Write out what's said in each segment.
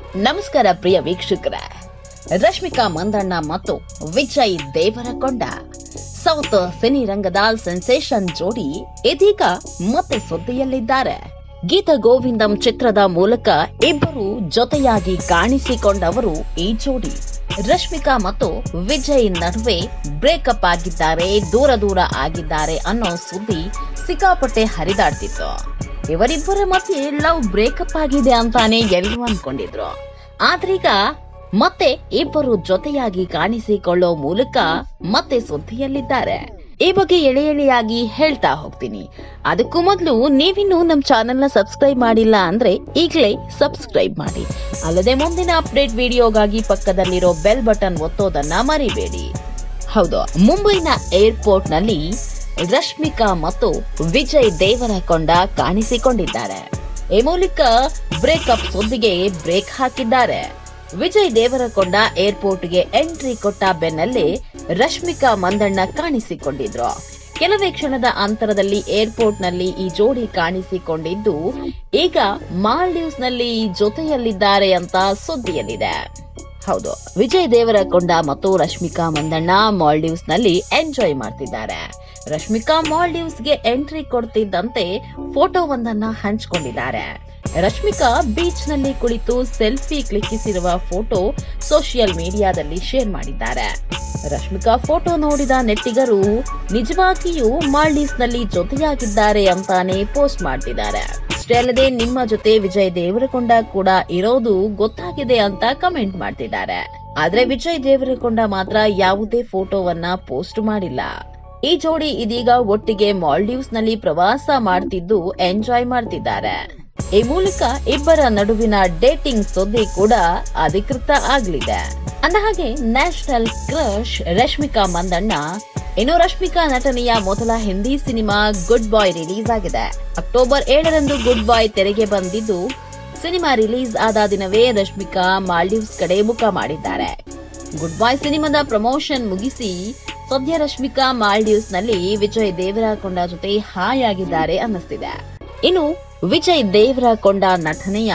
ನಮಸ್ಕಾರ ಪ್ರಿಯ ವೀಕ್ಷಕರೇ ರಶ್ಮಿಕಾ ಮಂದಣ್ಣ ಮತ್ತು ವಿಜಯ್ ದೇವರಕೊಂಡ ಸೌತ್ ಸಿನಿರಂಗದ ಸೆನ್ಸೇಷನ್ ಜೋಡಿ ಇದೀಗ ಮತ್ತೆ ಸುದ್ದಿಯಲ್ಲಿದ್ದಾರೆ ಗೀತ ಗೋವಿಂದಂ ಚಿತ್ರದ ಮೂಲಕ ಇಬ್ಬರು ಜೊತೆಯಾಗಿ ಕಾಣಿಸಿಕೊಂಡವರು ಈ ಜೋಡಿ ರಶ್ಮಿಕಾ ಮತ್ತು ವಿಜಯ್ ನಡುವೆ ಬ್ರೇಕಪ್ ಆಗಿದ್ದಾರೆ ದೂರ ದೂರ ಆಗಿದ್ದಾರೆ ಅನ್ನೋ ಸುದ್ದಿ ಸಿಕ್ಕಾಪಟ್ಟೆ ಹರಿದಾಡ್ತಿತ್ತು ಇವರಿಬ್ಬರ ಮಧ್ಯೆ ಲವ್ ಬ್ರೇಕಪ್ ಆಗಿದೆ ಅಂತಾನೆ ಎಲ್ಲರೂ ಅನ್ಕೊಂಡಿದ್ರು ಆದ್ರೀಗ ಮತ್ತೆ ಇಬ್ಬರು ಜೊತೆಯಾಗಿ ಕಾಣಿಸಿಕೊಳ್ಳೋ ಮೂಲಕ ಮತ್ತೆ ಸುದ್ದಿಯಲ್ಲಿದ್ದಾರೆ ಈ ಬಗ್ಗೆ ಎಳೆ ಎಳೆಯಾಗಿ ಹೇಳ್ತಾ ಹೋಗ್ತೀನಿ ಅದಕ್ಕೂ ಮೊದಲು ನೀವಿನ್ನೂ ನಮ್ಮ ಚಾನೆಲ್ನ ಸಬ್ಸ್ಕ್ರೈಬ್ ಮಾಡಿಲ್ಲ ಅಂದ್ರೆ ಈಗಲೇ ಸಬ್ಸ್ಕ್ರೈಬ್ ಮಾಡಿ ಅಲ್ಲದೆ ಮುಂದಿನ ಅಪ್ಡೇಟ್ ವಿಡಿಯೋಗಾಗಿ ಪಕ್ಕದಲ್ಲಿರೋ ಬೆಲ್ ಬಟನ್ ಒತ್ತೋದನ್ನ ಮರಿಬೇಡಿ ಹೌದು ಮುಂಬೈನ ಏರ್ಪೋರ್ಟ್ ನಲ್ಲಿ ರಶ್ಮಿಕಾ ಮತ್ತು ವಿಜಯ್ ದೇವರಕೊಂಡ ಕಾಣಿಸಿಕೊಂಡಿದ್ದಾರೆ ಈ ಮೂಲಕ ಬ್ರೇಕಪ್ ಸುದ್ದಿಗೆ ಬ್ರೇಕ್ ಹಾಕಿದ್ದಾರೆ ವಿಜಯ್ ದೇವರಕೊಂಡ ಏರ್ಪೋರ್ಟ್ಗೆ ಎಂಟ್ರಿ ಕೊಟ್ಟ ಬೆನ್ನಲ್ಲೇ ರಶ್ಮಿಕಾ ಮಂದಣ್ಣ ಕಾಣಿಸಿಕೊಂಡಿದ್ರು ಕೆಲವೇ ಕ್ಷಣದ ಅಂತರದಲ್ಲಿ ಏರ್ಪೋರ್ಟ್ನಲ್ಲಿ ಈ ಜೋಡಿ ಕಾಣಿಸಿಕೊಂಡಿದ್ದು ಈಗ ಮಾಲ್ಡೀವ್ಸ್ ನಲ್ಲಿ ಜೊತೆಯಲ್ಲಿದ್ದಾರೆ ಅಂತ ಸುದ್ದಿಯಲ್ಲಿದೆ ಹೌದು ವಿಜಯ್ ದೇವರಕೊಂಡ ಮತ್ತು ರಶ್ಮಿಕಾ ಮಂದಣ್ಣ ಮಾಲ್ಡೀವ್ಸ್ ನಲ್ಲಿ ಎಂಜಾಯ್ ಮಾಡ್ತಿದ್ದಾರೆ ರಶ್ಮಿಕಾ ಮಾಲ್ಡೀವ್ಸ್ ಗೆ ಎಂಟ್ರಿ ಕೊಡ್ತಿದ್ದಂತೆ ಫೋಟೋವೊಂದನ್ನ ಹಂಚಿಕೊಂಡಿದ್ದಾರೆ ರಶ್ಮಿಕಾ ಬೀಚ್ ನಲ್ಲಿ ಕುಳಿತು ಸೆಲ್ಫಿ ಕ್ಲಿಕ್ಕಿಸಿರುವ ಫೋಟೋ ಸೋಷಿಯಲ್ ಮೀಡಿಯಾದಲ್ಲಿ ಶೇರ್ ಮಾಡಿದ್ದಾರೆ ರಶ್ಮಿಕಾ ಫೋಟೋ ನೋಡಿದ ನೆಟ್ಟಿಗರು ನಿಜವಾಗಿಯೂ ಮಾಲ್ಡೀವ್ಸ್ ನಲ್ಲಿ ಜೊತೆಯಾಗಿದ್ದಾರೆ ಅಂತಾನೆ ಪೋಸ್ಟ್ ಮಾಡ್ತಿದ್ದಾರೆ ಅಷ್ಟೇ ಅಲ್ಲದೆ ನಿಮ್ಮ ಜೊತೆ ವಿಜಯ್ ದೇವರಕೊಂಡ ಕೂಡ ಇರೋದು ಗೊತ್ತಾಗಿದೆ ಅಂತ ಕಮೆಂಟ್ ಮಾಡ್ತಿದ್ದಾರೆ ಆದ್ರೆ ವಿಜಯ್ ದೇವರಕೊಂಡ ಮಾತ್ರ ಯಾವುದೇ ಫೋಟೋವನ್ನ ಪೋಸ್ಟ್ ಮಾಡಿಲ್ಲ ಈ ಜೋಡಿ ಇದೀಗ ಒಟ್ಟಿಗೆ ಮಾಲ್ಡೀವ್ಸ್ ನಲ್ಲಿ ಪ್ರವಾಸ ಮಾಡ್ತಿದ್ದು ಎಂಜಾಯ್ ಮಾಡ್ತಿದ್ದಾರೆ ಈ ಮೂಲಕ ಇಬ್ಬರ ನಡುವಿನ ಡೇಟಿಂಗ್ ಸುದ್ದಿ ಕೂಡ ಅಧಿಕೃತ ಆಗ್ಲಿದೆ ಅಂದಹಾಗೆ ನ್ಯಾಷನಲ್ ಕ್ರಶ್ ರಶ್ಮಿಕಾ ಮಂದಣ್ಣ ಇನ್ನು ರಶ್ಮಿಕಾ ನಟನೆಯ ಮೊದಲ Hindi cinema Goodbye release ಆಗಿದೆ ಅಕ್ಟೋಬರ್ ಏಳರಂದು ಗುಡ್ ಬಾಯ್ ತೆರೆಗೆ ಬಂದಿದ್ದು ಸಿನಿಮಾ ರಿಲೀಸ್ ಆದ ದಿನವೇ ರಶ್ಮಿಕಾ ಮಾಲ್ಡೀವ್ಸ್ ಕಡೆ ಮುಖ ಮಾಡಿದ್ದಾರೆ ಗುಡ್ ಬಾಯ್ ಸಿನಿಮಾದ ಪ್ರಮೋಷನ್ ಮುಗಿಸಿ ಸದ್ಯ ರಶ್ಮಿಕಾ ಮಾಲ್ಡೀವ್ಸ್ ನಲ್ಲಿ ವಿಜಯ್ ದೇವರಕೊಂಡ ಜೊತೆ ಹಾಯ್ ಆಗಿದ್ದಾರೆ ಅನ್ನಿಸ್ತಿದೆ ಇನ್ನು ವಿಜಯ್ ದೇವರಕೊಂಡ ನಟನೆಯ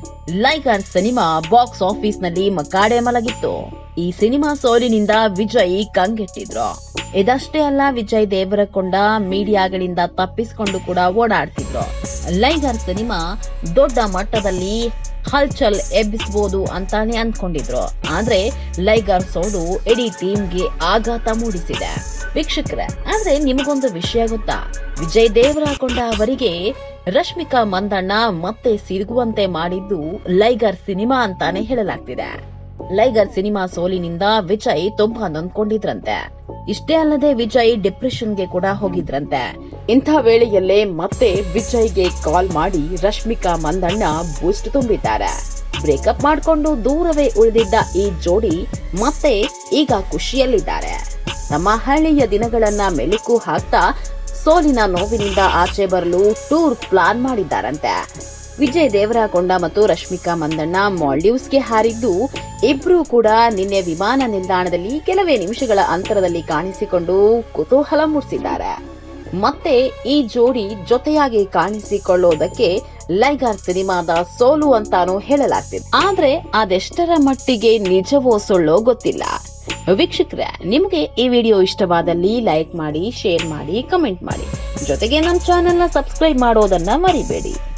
ಲೈಗರ್ ಸಿನಿಮಾ ಬಾಕ್ಸ್ ಆಫೀಸ್ ನಲ್ಲಿ ಮಕಾಡೆ ಮಲಗಿತ್ತು ಈ ಸಿನಿಮಾ ಸೋಲಿನಿಂದ ವಿಜಯ್ ಕಂಗೆಟ್ಟಿದ್ರು ಇದಷ್ಟೇ ಅಲ್ಲ ವಿಜಯ್ ದೇವರಕೊಂಡ ಮೀಡಿಯಾಗಳಿಂದ ತಪ್ಪಿಸಿಕೊಂಡು ಕೂಡ ಓಡಾಡ್ತಿದ್ರು ಲೈಗರ್ ಸಿನಿಮಾ ದೊಡ್ಡ ಮಟ್ಟದಲ್ಲಿ ಹಲ್ಚಲ್ ಎಬ್ಬಿಸಬಹುದು ಅಂತಾನೆ ಅನ್ಕೊಂಡಿದ್ರು ಆದ್ರೆ ಲೈಗರ್ ಸೋಲು ಇಡೀ ಟೀಮ್ಗೆ ಆಘಾತ ಮೂಡಿಸಿದೆ ವೀಕ್ಷಕರೇ ಆದ್ರೆ ನಿಮಗೊಂದು ವಿಷಯ ಗೊತ್ತಾ ವಿಜಯ್ ದೇವರಕೊಂಡ ಅವರಿಗೆ ರಶ್ಮಿಕಾ ಮಂದಣ್ಣ ಮತ್ತೆ ಸಿಗುವಂತೆ ಮಾಡಿದ್ದು ಲೈಗರ್ ಸಿನಿಮಾ ಅಂತಾನೆ ಹೇಳಲಾಗ್ತಿದೆ ಲೈಗರ್ ಸಿನಿಮಾ ಸೋಲಿನಿಂದ ವಿಜಯ್ ತುಂಬಾ ನೊಂದ್ಕೊಂಡಿದ್ರಂತೆ ಇಷ್ಟೇ ಅಲ್ಲದೆ ವಿಜಯ್ ಡಿಪ್ರೆಷನ್ಗೆ ಕೂಡ ಹೋಗಿದ್ರಂತೆ ಇಂಥ ವೇಳೆಯಲ್ಲೇ ಮತ್ತೆ ವಿಜಯ್ಗೆ ಕಾಲ್ ಮಾಡಿ ರಶ್ಮಿಕಾ ಮಂದಣ್ಣ ಬೂಸ್ಟ್ ತುಂಬಿದ್ದಾರೆ ಬ್ರೇಕಪ್ ಮಾಡಿಕೊಂಡು ದೂರವೇ ಉಳಿದಿದ್ದ ಈ ಜೋಡಿ ಮತ್ತೆ ಈಗ ಖುಷಿಯಲ್ಲಿದ್ದಾರೆ ನಮ್ಮ ಹಳ್ಳಿಯ ದಿನಗಳನ್ನ ಮೆಲುಕು ಹಾಕ್ತಾ ಸೋಲಿನ ನೋವಿನಿಂದ ಆಚೆ ಬರಲು ಟೂರ್ ಪ್ಲಾನ್ ಮಾಡಿದ್ದಾರಂತೆ ವಿಜಯ್ ದೇವರಕೊಂಡ ಮತ್ತು ರಶ್ಮಿಕಾ ಮಂದಣ್ಣ ಮಾಲ್ಡೀವ್ಸ್ಗೆ ಹಾರಿದ್ದು ಇಬ್ರು ಕೂಡ ನಿನ್ನೆ ವಿಮಾನ ನಿಲ್ದಾಣದಲ್ಲಿ ಕೆಲವೇ ನಿಮಿಷಗಳ ಅಂತರದಲ್ಲಿ ಕಾಣಿಸಿಕೊಂಡು ಕುತೂಹಲ ಮೂಡಿಸಿದ್ದಾರೆ ಮತ್ತೆ ಈ ಜೋಡಿ ಜೊತೆಯಾಗಿ ಕಾಣಿಸಿಕೊಳ್ಳೋದಕ್ಕೆ ಲೈಗಾರ್ ಸಿನಿಮಾದ ಸೋಲು ಅಂತಾನೂ ಹೇಳಲಾಗ್ತಿದೆ ಆದ್ರೆ ಅದೆಷ್ಟರ ಮಟ್ಟಿಗೆ ನಿಜವೋ ಸುಳ್ಳೋ ಗೊತ್ತಿಲ್ಲ ವೀಕ್ಷಕರೇ ನಿಮಗೆ ಈ ವಿಡಿಯೋ ಇಷ್ಟವಾದಲ್ಲಿ ಲೈಕ್ ಮಾಡಿ ಶೇರ್ ಮಾಡಿ ಕಮೆಂಟ್ ಮಾಡಿ ಜೊತೆಗೆ ನಮ್ಮ ಚಾನೆಲ್ನ ಸಬ್ಸ್ಕ್ರೈಬ್ ಮಾಡೋದನ್ನ ಮರಿಬೇಡಿ